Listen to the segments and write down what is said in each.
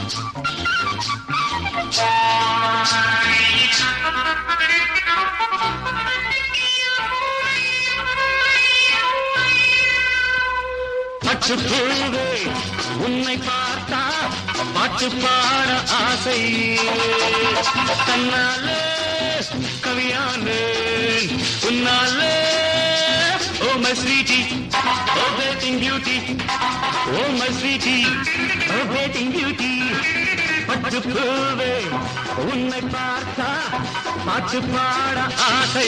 பட்டு பூவே உன்னை பார்த்தா பாட்டு பாட ஆசை தன்னாலே கவியானே உன்னாலே ஓ மை ஸ்வீட்டி ஓ பேட்டிங் beauty oh my sweetie oh பேட்டிங் பியூட்டி பட்டு பூவே உன்னை பார்த்தா பாட்டு பாட ஆசை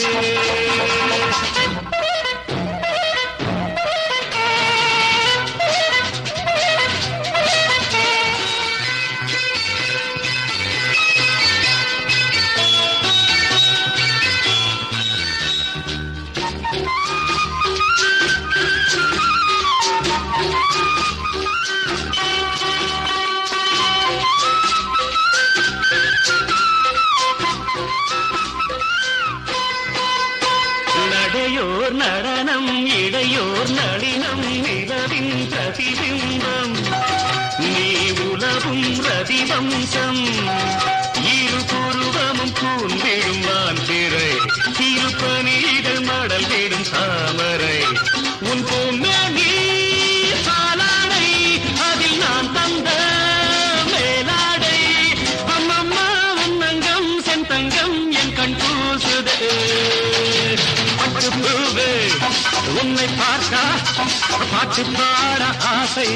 நடையோர் நடனம் இடையோர் நளினம் நிலவின் பிரதிபிம்பம் நீ உலவும் ரதிவம்சம் இரு புருவமும் கூன்விடும் வான்பிறை திருப்பணிகள் மடல் விடும் தாமரை உன் பொன்னி சாலாடை அதில் நான் தந்த மேலாடை அம்மம்மா உன்னங்கம் செந்தங்கம் என் கண் பூசுதே பட்டு பூவே உன்னை பார்த்தா பாட்டு பாட ஆசை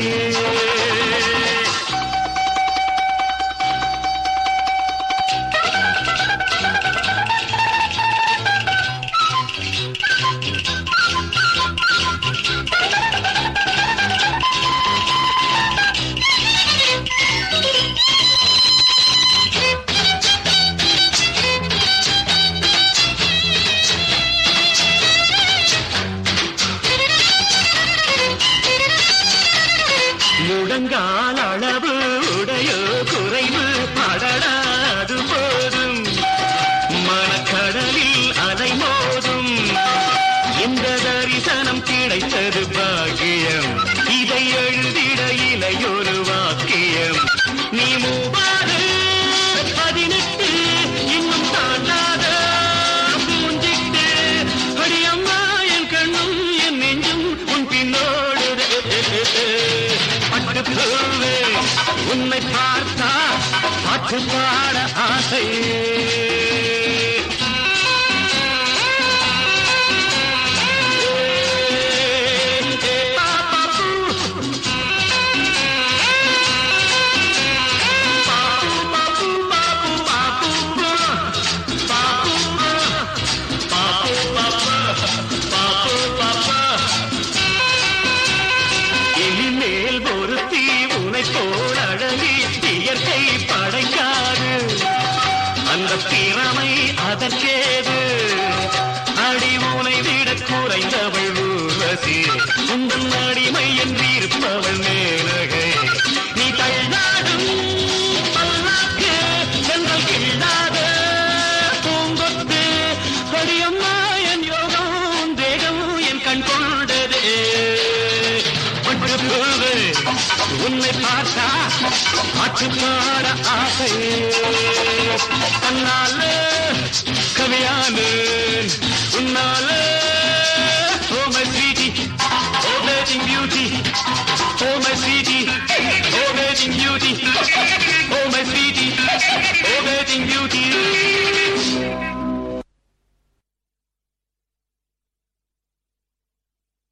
முழங்கால் அளவு உடையோ குறைவு படடாது போதும் மனக்கடலில் அலை மோதும் இந்த தரிசனம் கிடைத்தது பாக்கியம் இதை எழுதிட இலையொரு வாக்கியம் நீ மூவாறு பதினெட்டு இன்னும் தாண்டாத மூஞ்சிட்டு அடியம்மா என் கண்ணும் என் நெஞ்சும் உன் பின்னோடு பட்டு பூவே உன்னை பார்த்தா பாட்டு பாட ஆசை இனிமேல் ஒருத்தி உனை போல் அழகி இயற்கை படைக்காது அந்த திறமை அதற்கேது அடி உனை விட குறைந்தவள் ஊர்வசி உந்தன் அடிமை என்றிருப்பவள் மேலகை நீ தள்ளாடும் பல்லாக்கு சென்றல் கிள்ளாத பூங்கொத்து அடியம்மா என் யோகம் உன் தேகம் என் கண் கொண்டதே பட்டு பூவு உன்னை பார்த்தா பாட்டு பாட ஆசை தன்னால கவியானு உன்னால